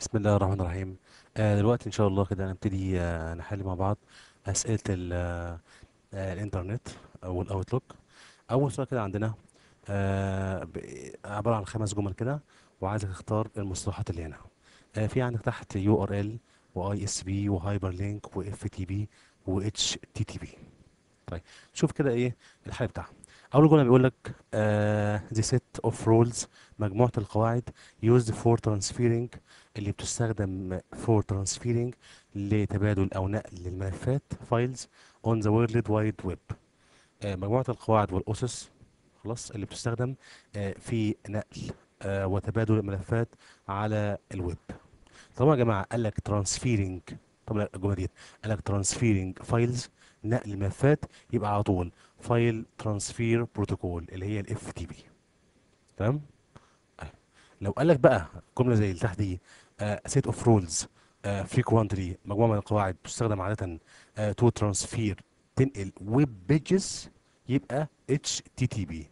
بسم الله الرحمن الرحيم آه دلوقتي ان شاء الله كده هنبتدي آه نحل مع بعض اسئله ال- آه آه، الانترنت او الاوتلوك اول سؤال كده عندنا آه ب- عباره عن خمس جمل كده وعايزك تختار المصطلحات اللي هنا آه في عندك تحت يو ار ال واي اس بي وهايبر لينك واف تي بي واتش تي تي بي طيب شوف كده ايه الحل بتاعها اول جمله بيقول لك آه the set of rules مجموعه القواعد used for transferring اللي بتستخدم for transferring لتبادل او نقل الملفات files on the world wide web آه مجموعه القواعد والاسس خلاص اللي بتستخدم آه في نقل آه وتبادل الملفات على الويب طبعا يا جماعه قال لك transferring طبعا الجمله دي قال لك transferring files نقل الملفات يبقى على طول فايل ترانسفير بروتوكول اللي هي الاف تي بي تمام أيوة. لو قال لك بقى جمله زي اللي تحت دي سيت اوف رولز فريكوانتلي مجموعه من القواعد تستخدم عاده تو ترانسفير تنقل ويب بيجز يبقى اتش تي تي بي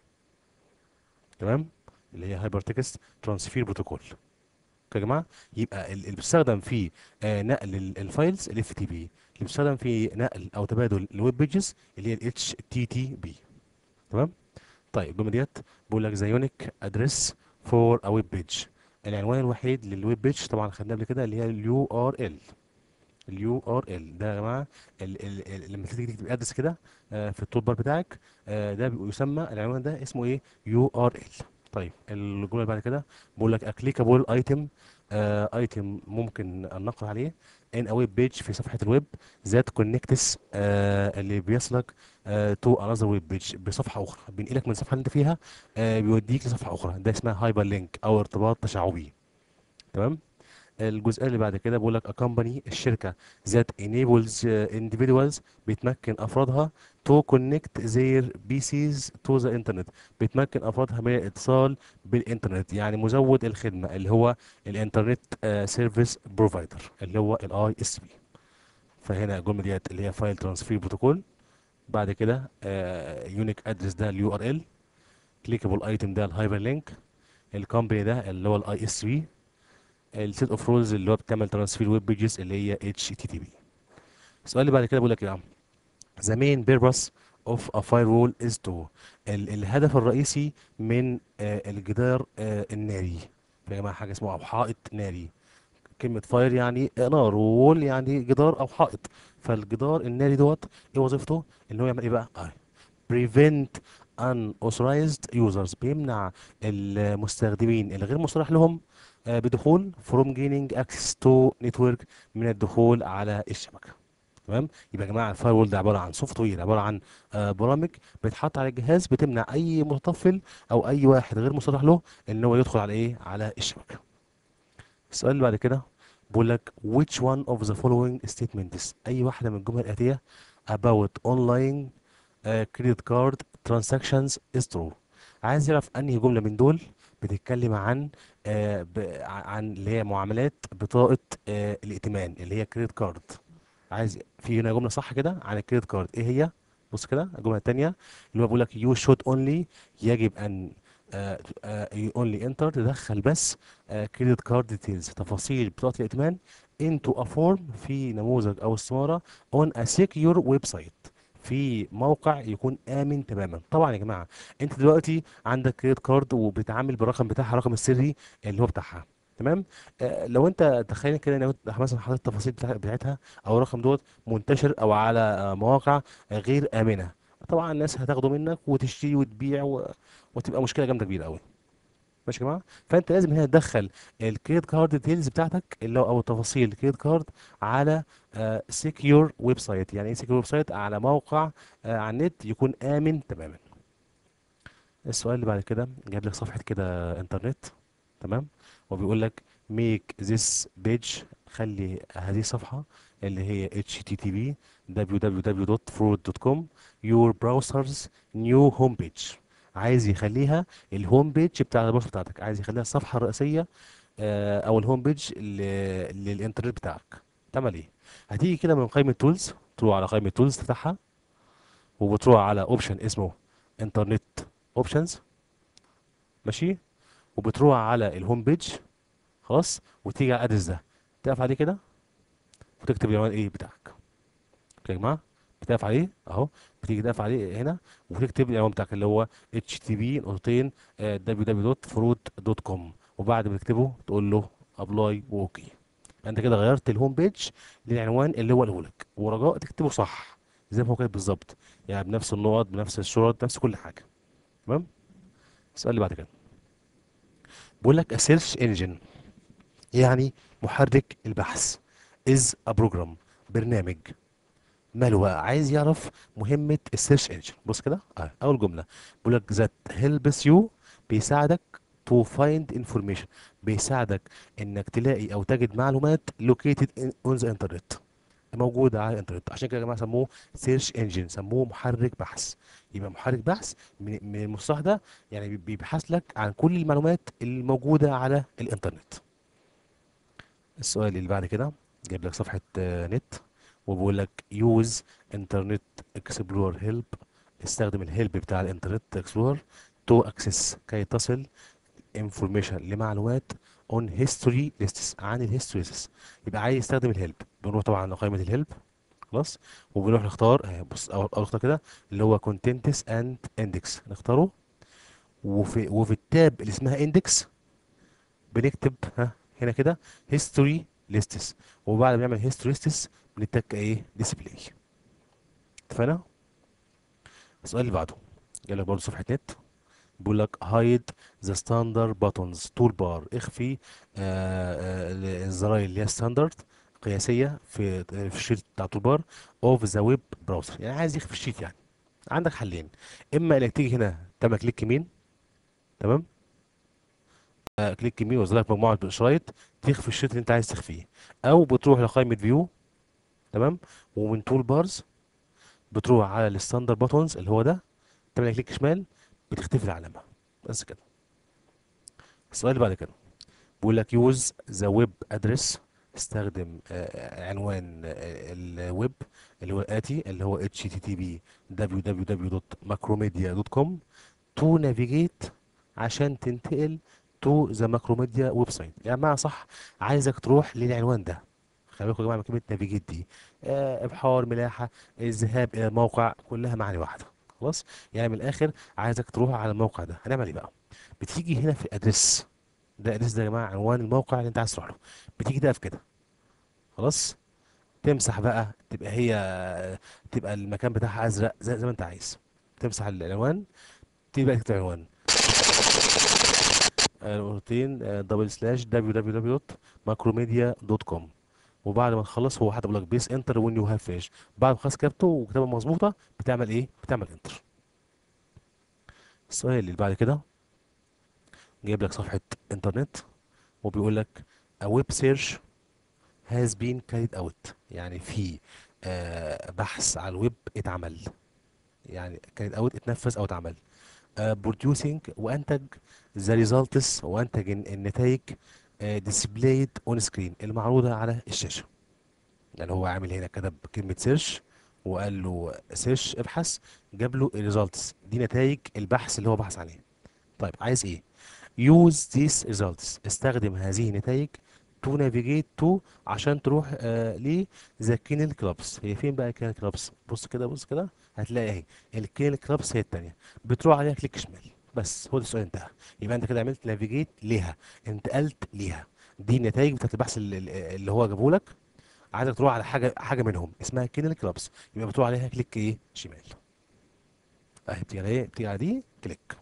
تمام اللي هي هايبر تكست ترانسفير بروتوكول يا جماعه يبقى ال- اللي بيستخدم في آه، نقل ال- الفايلز الاف تي بي اللي بيستخدم في نقل او تبادل الويب بيجز اللي هي الاتش تي تي بي تمام طيب الجمله ديت بقول لك ذا يونيك ادريس فور ا ويب بيج العنوان الوحيد للويب بيج طبعا خدناه قبل كده اللي هي اليو ار ال اليو ار ال ده يا جماعه ال ال ال لما تيجي تكتب ادرس كده آه، في التول بار بتاعك آه، ده بيبقى يسمى العنوان ده اسمه ايه يو ار ال طيب الجمله اللي بعد كده بقول لك كليكابل ايتم ايتم ممكن النقر عليه ان ا ويب بيج في صفحه الويب ذات كونكتس اللي بيصلك تو انذر ويب بيج بصفحه اخرى بينقلك من الصفحه اللي انت فيها آه، بيوديك لصفحه اخرى ده اسمها هايبر لينك او ارتباط تشعبي تمام الجزئيه اللي بعد كده بقول لك a company الشركه that enables uh, individuals بتمكن افرادها to connect their PCs to the internet بتمكن افرادها من الاتصال بالانترنت يعني مزود الخدمه اللي هو الانترنت سيرفيس بروفايدر اللي هو الاي اس بي فهنا الجمله ديت اللي هي فايل ترانسفير بروتوكول بعد كده يونيك ادرس ده اليو ار ال كليكابل ايتم ده الهايبر لينك الكومباني ده اللي هو الاي اس بي السيت اوف رولز اللي هو بتعمل ترانسفير ويب بيجز اللي هي اتش تي تي بي السؤال اللي بعد كده بيقول لك ايه يا عم the main purpose of a firewall is to ال الهدف الرئيسي من آه الجدار آه الناري يا جماعه حاجه اسمها او حائط ناري كلمه فاير يعني نار وول يعني جدار او حائط فالجدار الناري دوت ايه وظيفته ان هو يعمل ايه بقى آه. prevent unauthorized users بيمنع المستخدمين الغير مصرح لهم آه، بدخول from gaining access to network من الدخول على الشبكة تمام يبقى يا جماعه الفاير وول ده عباره عن سوفت وير عباره عن آه، برامج بتحط على الجهاز بتمنع اي متطفل او اي واحد غير مصرح له ان هو يدخل على ايه على الشبكه السؤال اللي بعد كده بيقول لك which one of the following statements اي واحده من الجمل الاتيه about online uh, credit card transactions is true عايز يعرف انهي جمله من دول بتتكلم عن آه ب- عن اللي هي معاملات بطاقه آه الائتمان اللي هي كريدت كارد عايز في هنا جمله صح كده عن الكريدت كارد ايه هي بص كده الجمله الثانيه اللي هو بيقول لك يو شود اونلي يجب ان اونلي انتر تدخل بس كريدت كارد ديتيلز تفاصيل بطاقه الائتمان into a form في نموذج او استماره on a secure ويب سايت في موقع يكون امن تماما طبعا يا جماعه انت دلوقتي عندك كريدت كارد وبتتعامل بالرقم بتاعها الرقم السري اللي هو بتاعها تمام آه لو انت تخيل كده لو انت مثلا حاطط التفاصيل بتاع- بتاعتها او الرقم دوت منتشر او على آه، مواقع آه، غير امنه طبعا الناس هتاخده منك وتشتري وتبيع و... وتبقى مشكله جامده كبيره قوي ماشي يا جماعه فانت لازم هنا تدخل الكريدت كارد ديتيلز بتاعتك اللي هو او تفاصيل الكريدت كارد على سكيور ويب سايت يعني ايه سكيور ويب سايت على موقع آه، على النت يكون امن تماما السؤال اللي بعد كده جايب لك صفحه كده انترنت تمام وبيقول لك make this page خلي هذه الصفحه اللي هي http www.fraud.com your browser's new homepage عايز يخليها الهوم بيج بتاع البراوزر بتاعتك عايز يخليها الصفحه الرئيسيه آه، او الهوم بيج ل- للانترنت بتاعك تعمل ايه هتيجي كده من قائمه تولز تروح على قائمه تولز تفتحها وبتروح على اوبشن اسمه انترنت اوبشنز ماشي وبتروح على الهوم بيج خلاص وتيجي على الادرس ده تقف عليه كده وتكتب العنوان ايه بتاعك اوكي يا جماعه بتقف عليه اهو بتيجي تقف عليه هنا وتكتب العنوان بتاعك اللي هو اتش تي بي نقطتين www.fruit.com وبعد ما تكتبه تقول له ابلاي واوكي انت كده غيرت الهوم بيج للعنوان اللي هو قاله لك ورجاء تكتبه صح زي ما هو كاتب بالظبط يعني بنفس النقط بنفس الشرط بنفس كل حاجه تمام السؤال اللي بعد كده بيقول لك a search engine يعني محرك البحث is a program برنامج ماله بقى عايز يعرف مهمة السيرش انجن بص كده آه. اول جملة بيقول لك that helps you بيساعدك to find information بيساعدك انك تلاقي او تجد معلومات located in- on the internet موجودة على الانترنت عشان كده يا جماعة سموه سيرش انجن سموه محرك بحث يبقى محرك بحث من من المصطلح ده يعني بي- بيبحث لك عن كل المعلومات الموجودة على الانترنت السؤال اللي بعد كده جايب لك صفحة آه، نت وبيقول لك يوز انترنت اكسبلور هيلب استخدم الهيلب بتاع الانترنت اكسبلور تو اكسس كي تصل انفورميشن لمعلومات اون هيستوري ليستس عن الهيستوري ليستس يبقى عايز يستخدم الهيلب بنروح طبعا لقائمة الهيلب خلاص وبنروح نختار آه، بص اول أول اختار كده اللي هو كونتنتس اند اندكس نختاره وفي وفي التاب اللي اسمها اندكس بنكتب ها هنا كده هيستوري ليستس وبعد ما نعمل هيستوري ليستس بنتك ايه ديسبلاي اتفقنا السؤال اللي بعده جاي لك برضه صفحه نت بيقول لك هايد ذا ستاندرد باتونز تول بار اخفي آه آه الزراير اللي هي ستاندرد قياسيه في في الشيت بتاع تول بار اوف ذا ويب براوزر يعني عايز يخفي الشيت يعني عندك حلين اما انك تيجي هنا تعمل كليك يمين تمام آه، كليك يمين ويظهر لك مجموعه بالشرايط تخفي الشريط اللي انت عايز تخفيه او بتروح لقائمه فيو تمام ومن تول بارز بتروح على الستاندرد باتونز اللي هو ده تعمل كليك شمال بتختفي العلامه بس كده السؤال اللي بعد كده بيقول لك يوز ذا ويب ادرس استخدم آه، عنوان آه، الويب اللي هو الاتي اللي هو http www.macromedia.com تو نافيجيت عشان تنتقل تو ذا ماكروميديا ويب سايت يعني معنى صح عايزك تروح للعنوان ده خلي بالكم يا جماعه من كلمه نافيجيت دي آه، ابحار ملاحه الذهاب الى الموقع كلها معنى واحده خلاص يعني من الاخر عايزك تروح على الموقع ده هنعمل ايه بقى بتيجي هنا في الادرس ده الادرس ده يا جماعه عنوان الموقع اللي انت عايز تروح له بتيجي تقف كده خلاص تمسح بقى تبقى هي تبقى المكان بتاعها ازرق زي, زي ما انت عايز تمسح العنوان تيجي بقى تكتب عنوان مرتين دبل سلاش www.macromedia.com وبعد ما تخلص هو هتقول لك بيس انتر وين يو هاف فيش بعد ما خلاص كتبته وكتابه مظبوطه بتعمل ايه بتعمل انتر السؤال اللي بعد كده جايب لك صفحه انترنت وبيقول لك a web search has been carried out يعني في آه، بحث على الويب اتعمل يعني carried out اتنفذ او اتعمل آه، producing وانتج the results وانتج الن- النتائج آه، displayed on screen المعروضة على الشاشة يعني هو عامل هنا كتب كلمة سيرش وقال له سيرش ابحث جاب له الريزلتس دي نتائج البحث اللي هو بحث عليه طيب عايز ايه use these results استخدم هذه النتائج to navigate to عشان تروح آه ل the kennel clubs هي فين بقى الكينل clubs بص كده بص كده هتلاقي اهي الكينل clubs هي التانية بتروح عليها كليك شمال بس هو ده السؤال انتهى يبقى انت كده عملت نافيجيت ليها انتقلت ليها دي النتائج بتاعت البحث اللي, اللي هو جابه لك عايزك تروح على حاجه حاجه منهم اسمها كينل كلابس يبقى بتروح عليها كليك ايه شمال اهي بتيجي على ايه بتيجي على دي كليك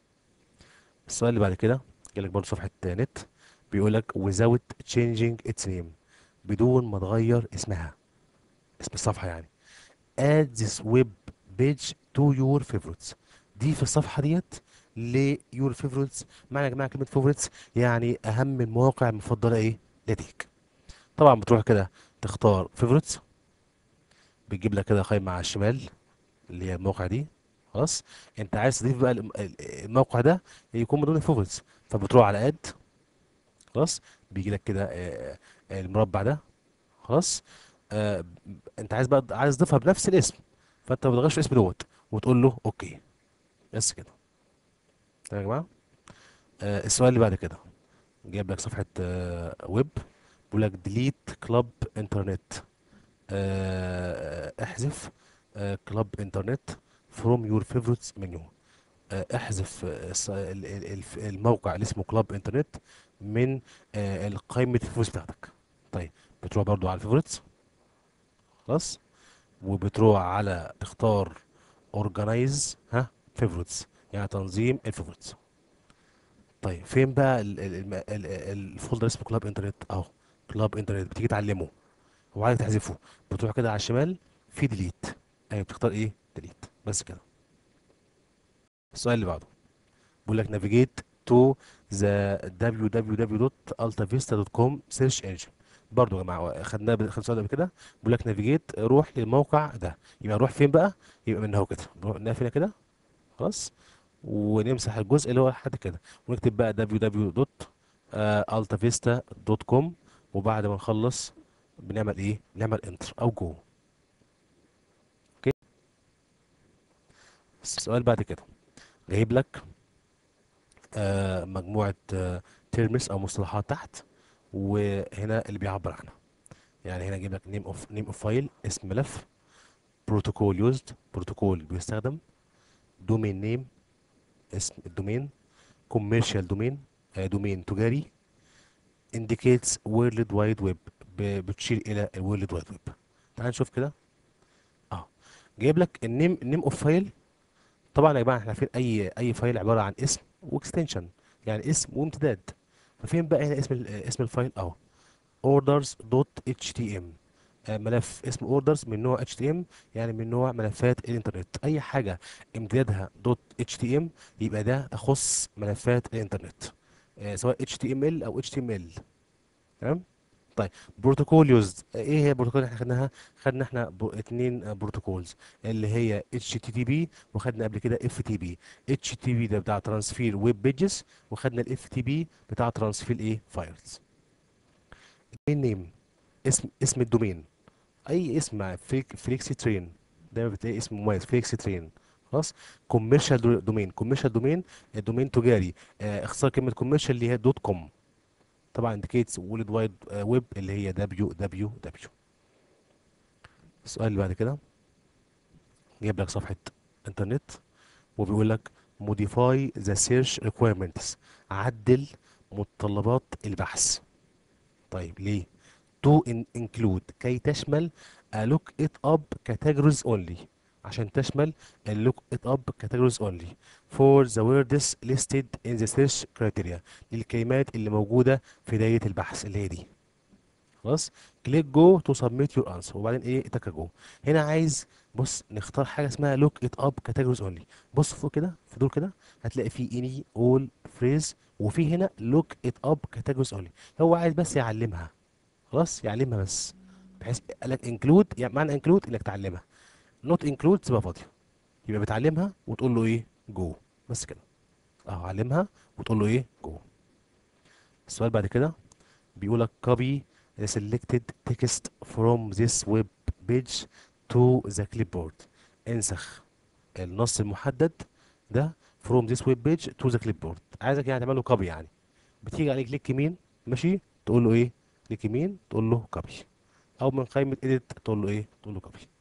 السؤال اللي بعد كده جالك برضه صفحه نت بيقول لك without changing its name بدون ما تغير اسمها اسم الصفحه يعني add this web page to your favorites دي في الصفحه ديت ل your favorites معنى يا جماعه كلمه favorites يعني اهم المواقع المفضله ايه لديك طبعا بتروح كده تختار favorites بتجيب لك كده قائمه على الشمال اللي هي الموقع دي خلاص انت عايز تضيف بقى الم- ال- الموقع ده يكون من ضمن الفيفوريتس فبتروح على اد خلاص بيجي لك كده آه، آه، المربع ده خلاص آه، انت عايز بقى عايز تضيفها بنفس الاسم فانت ما بتغيرش الاسم دوت وتقول له اوكي بس كده تمام يا جماعه آه، السؤال اللي بعد كده جايب لك صفحه آه، ويب بيقول لك ديليت كلاب انترنت آه، احذف كلاب انترنت فروم يور فيفورتس منيو احذف آه، الص- ال- ال- الف- الموقع اللي اسمه كلاب انترنت من آه، قائمه الفيفورتس بتاعتك طيب بتروح برضو على الفيفورتس خلاص وبتروح على تختار اورجنايز ها فيفورتس يعني تنظيم الفيفورتس طيب فين بقى ال- ال- الم- ال- ال- الفولدر اسمه كلاب انترنت اهو كلاب انترنت بتيجي تعلمه وعايز تحذفه بتروح كده على الشمال في ديليت ايوه بتختار ايه ديليت بس كده السؤال اللي بعده بيقول لك نافيجيت تو ذا www.altavista.com سيرش انجن برضو يا جماعه خدناه خدنا السؤال قبل كده بيقول لك نافيجيت روح للموقع ده يبقى نروح فين بقى يبقى من هو كده نروح نقف هنا كده خلاص ونمسح الجزء اللي هو لحد كده ونكتب بقى www.altavista.com وبعد ما نخلص بنعمل ايه نعمل انتر او جو اوكي السؤال بعد كده جايب لك آه مجموعة آه تيرمز او مصطلحات تحت وهنا اللي بيعبر عنها يعني هنا جايب لك نيم اوف نيم اوف فايل اسم ملف بروتوكول يوزد بروتوكول بيستخدم دومين نيم اسم الدومين كوميرشال دومين دومين تجاري indicates world wide web ب- بتشير الى الورلد وايد ويب تعال نشوف كده اه جايب لك النيم النيم اوف فايل طبعا يا جماعه احنا عارفين اي اي فايل عباره عن اسم واكستنشن يعني اسم وامتداد ففين بقى هنا اسم ال- اسم الفايل اهو orders.htm آه، ملف اسمه orders من نوع HTML يعني من نوع ملفات الانترنت اي حاجه امتدادها .htm يبقى ده تخص ملفات الانترنت آه، سواء HTML او HTML تمام طيب بروتوكول يوزد ايه هي البروتوكول اللي احنا خدناها خدنا احنا ب... اتنين بروتوكولز اللي هي HTTP وخدنا قبل كده FTP HTTP ده بتاع ترانسفير ويب بيجز وخدنا ال FTP بتاع ترانسفير ايه فايلز الدومين نيم اسم اسم الدومين اي اسم مع فليك فليكسي ترين دايما بتلاقي اسم مميز فليكسي ترين خلاص كوميرشال دومين كوميرشال دومين دومين تجاري آه اختصار كلمه كوميرشال اللي هي دوت كوم طبعا انديكيتس وورلد وايد ويب اللي هي دبليو دبليو دبليو السؤال اللي بعد كده جايب لك صفحه انترنت وبيقول لك modify the search requirements عدل متطلبات البحث طيب ليه to in include كي تشمل a look it up categories only عشان تشمل ال look it up categories only for the words listed in the search criteria للكلمات اللي موجودة في دايرة البحث اللي هي دي خلاص كليك جو تو سبميت يور انسر وبعدين ايه اتك جو هنا عايز بص نختار حاجه اسمها لوك ات اب كاتيجوريز اونلي بص فوق كده في دول كده هتلاقي في اني اول فريز وفي هنا لوك ات اب كاتيجوريز اونلي هو عايز بس يعلمها خلاص يعلمها بس بحيث قال لك انكلود يعني معنى انكلود انك تعلمها نوت انكلود تبقى فاضيه يبقى بتعلمها وتقول له ايه جو بس كده اهو علمها وتقول له ايه جو السؤال بعد كده بيقول لك copy the selected text from this web page to the clipboard انسخ النص المحدد ده from this web page to the clipboard عايزك يعني تعمل له copy يعني بتيجي عليه كليك يمين ماشي تقول له ايه كليك يمين تقول له copy او من قائمة edit تقول له ايه تقول له copy